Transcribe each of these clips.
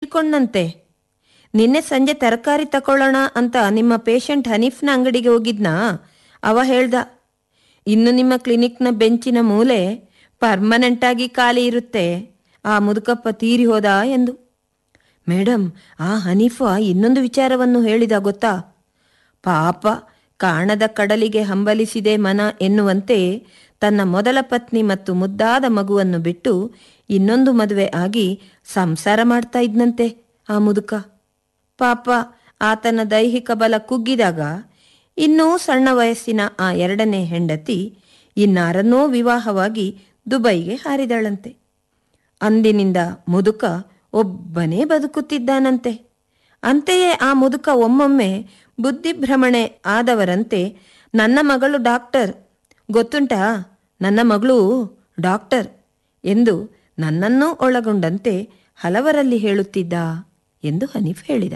ತೀರ್ಕೊಂಡಂತೆ ನಿನ್ನೆ ಸಂಜೆ ತರಕಾರಿ ತಕೊಳ್ಳೋಣ ಅಂತ ನಿಮ್ಮ ಪೇಷಂಟ್ ಹನೀಫ್ನ ಅಂಗಡಿಗೆ ಹೋಗಿದ್ನಾ ಅವ ಹೇಳ್ದ ಇನ್ನು ನಿಮ್ಮ ಕ್ಲಿನಿಕ್ನ ಬೆಂಚಿನ ಮೂಲೆ ಪರ್ಮನೆಂಟ್ ಆಗಿ ಖಾಲಿ ಇರುತ್ತೆ ಆ ಮುದುಕಪ್ಪ ತೀರಿ ಹೋದ ಎಂದು ಮೇಡಮ್ ಆ ಹನೀಫ ಇನ್ನೊಂದು ವಿಚಾರವನ್ನು ಹೇಳಿದ ಗೊತ್ತಾ ಪಾಪ ಕಾಣದ ಕಡಲಿಗೆ ಹಂಬಲಿಸಿದೆ ಮನ ಎನ್ನುವಂತೆ ತನ್ನ ಮೊದಲ ಪತ್ನಿ ಮತ್ತು ಮುದ್ದಾದ ಮಗುವನ್ನು ಬಿಟ್ಟು ಇನ್ನೊಂದು ಮದುವೆ ಆಗಿ ಸಂಸಾರ ಮಾಡ್ತಾ ಇದ್ನಂತೆ ಆ ಮುದುಕ ಪಾಪ ಆತನ ದೈಹಿಕ ಬಲ ಕುಗ್ಗಿದಾಗ ಇನ್ನೂ ಸಣ್ಣ ವಯಸ್ಸಿನ ಆ ಎರಡನೇ ಹೆಂಡತಿ ಇನ್ನಾರನ್ನೋ ವಿವಾಹವಾಗಿ ದುಬೈಗೆ ಹಾರಿದಳಂತೆ ಅಂದಿನಿಂದ ಮುದುಕ ಒಬ್ಬನೇ ಬದುಕುತ್ತಿದ್ದಾನಂತೆ ಅಂತೆಯೇ ಆ ಮುದುಕ ಒಮ್ಮೊಮ್ಮೆ ಬುದ್ಧಿಭ್ರಮಣೆ ಆದವರಂತೆ ನನ್ನ ಮಗಳು ಡಾಕ್ಟರ್ ಗೊತ್ತುಂಟಾ ನನ್ನ ಮಗಳು ಡಾಕ್ಟರ್ ಎಂದು ನನ್ನನ್ನೂ ಒಳಗೊಂಡಂತೆ ಹಲವರಲ್ಲಿ ಹೇಳುತ್ತಿದ್ದ ಎಂದು ಹನೀಫ್ ಹೇಳಿದ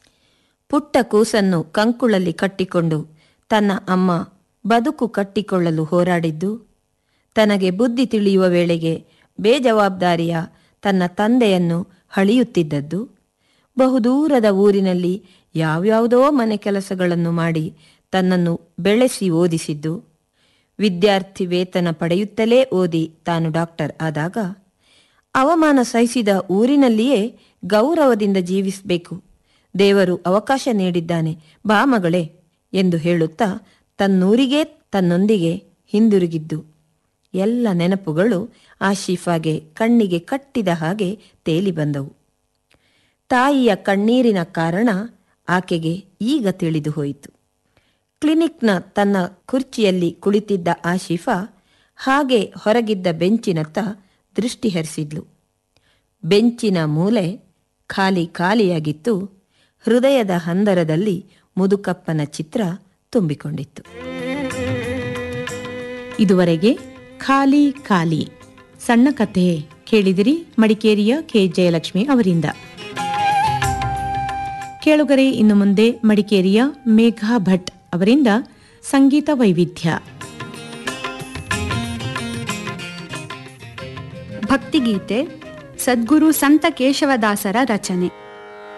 ಪುಟ್ಟ ಕೂಸನ್ನು ಕಂಕುಳಲ್ಲಿ ಕಟ್ಟಿಕೊಂಡು ತನ್ನ ಅಮ್ಮ ಬದುಕು ಕಟ್ಟಿಕೊಳ್ಳಲು ಹೋರಾಡಿದ್ದು ತನಗೆ ಬುದ್ಧಿ ತಿಳಿಯುವ ವೇಳೆಗೆ ಬೇಜವಾಬ್ದಾರಿಯ ತನ್ನ ತಂದೆಯನ್ನು ಹಳಿಯುತ್ತಿದ್ದದ್ದು ಬಹುದೂರದ ಊರಿನಲ್ಲಿ ಯಾವ್ಯಾವುದೋ ಮನೆ ಕೆಲಸಗಳನ್ನು ಮಾಡಿ ತನ್ನನ್ನು ಬೆಳೆಸಿ ಓದಿಸಿದ್ದು ವಿದ್ಯಾರ್ಥಿ ವೇತನ ಪಡೆಯುತ್ತಲೇ ಓದಿ ತಾನು ಡಾಕ್ಟರ್ ಆದಾಗ ಅವಮಾನ ಸಹಿಸಿದ ಊರಿನಲ್ಲಿಯೇ ಗೌರವದಿಂದ ಜೀವಿಸಬೇಕು ದೇವರು ಅವಕಾಶ ನೀಡಿದ್ದಾನೆ ಬಾ ಮಗಳೇ ಎಂದು ಹೇಳುತ್ತಾ ತನ್ನೂರಿಗೇ ತನ್ನೊಂದಿಗೆ ಹಿಂದಿರುಗಿದ್ದು ಎಲ್ಲ ನೆನಪುಗಳು ಆಶೀಫಾಗೆ ಕಣ್ಣಿಗೆ ಕಟ್ಟಿದ ಹಾಗೆ ತೇಲಿ ಬಂದವು ತಾಯಿಯ ಕಣ್ಣೀರಿನ ಕಾರಣ ಆಕೆಗೆ ಈಗ ತಿಳಿದು ಹೋಯಿತು ಕ್ಲಿನಿಕ್ನ ತನ್ನ ಕುರ್ಚಿಯಲ್ಲಿ ಕುಳಿತಿದ್ದ ಆಶಿಫಾ ಹಾಗೆ ಹೊರಗಿದ್ದ ಬೆಂಚಿನತ್ತ ದೃಷ್ಟಿ ಹರಿಸಿದ್ಲು ಬೆಂಚಿನ ಮೂಲೆ ಖಾಲಿ ಖಾಲಿಯಾಗಿತ್ತು ಹೃದಯದ ಹಂದರದಲ್ಲಿ ಮುದುಕಪ್ಪನ ಚಿತ್ರ ತುಂಬಿಕೊಂಡಿತ್ತು ಇದುವರೆಗೆ ಖಾಲಿ ಖಾಲಿ ಸಣ್ಣ ಕಥೆ ಕೇಳಿದಿರಿ ಮಡಿಕೇರಿಯ ಕೆ ಜಯಲಕ್ಷ್ಮಿ ಅವರಿಂದ ಕೇಳುಗರೆ ಇನ್ನು ಮುಂದೆ ಮಡಿಕೇರಿಯ ಮೇಘಾ ಭಟ್ ಅವರಿಂದ ಸಂಗೀತ ವೈವಿಧ್ಯ ಭಕ್ತಿಗೀತೆ ಸದ್ಗುರು ಸಂತ ಕೇಶವದಾಸರ ರಚನೆ